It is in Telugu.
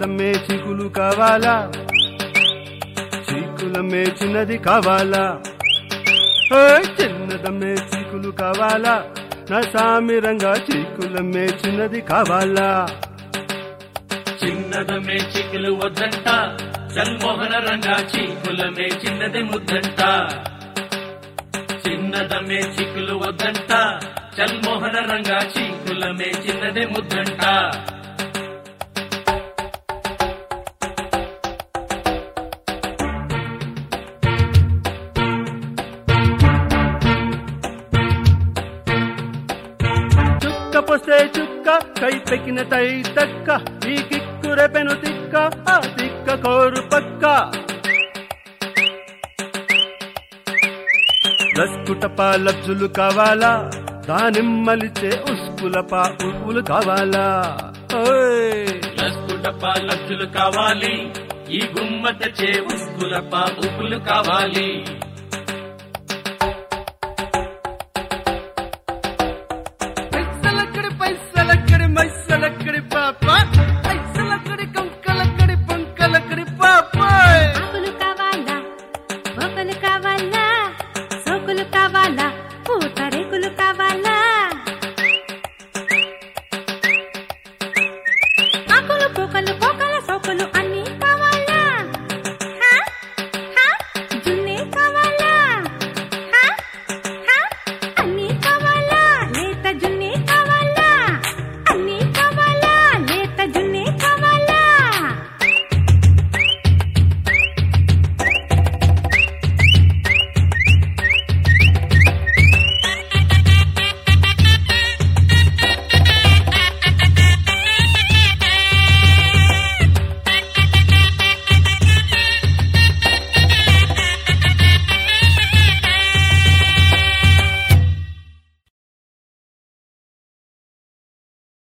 చిన్నదమ్మే చిగులు కావాలా చీకులమ్మే చిన్నది కావాలా ఓయ్ చిన్నదమ్మే చీకులు కావాలా నా సామిరంగా చీకులమ్మే చిన్నది కావాలా చిన్నదమే చిక్కులు వద్దంట చల్మోహన రంగా చీకులమే చిన్నది ముద్దంట చిన్నదమే చిక్కులు వద్దంట చల్మోహన రంగా చీకులమే చిన్నది ముద్దంట చుక్క పొస్తే చుక్క కై పెకిన తై తక్క ఈ కిక్కురె పెను తిక్క ఆ తిక్క కోరు పక్క దస్కుటప లబ్జులు కావాలా దానిమ్మలిచే ఉస్కులప ఉప్పులు కావాలా ఓయ్ లస్కుటప్ప లబ్జులు కావాలి ఈ గుమ్మత చే ఉస్కులప ఉప్పులు కావాలి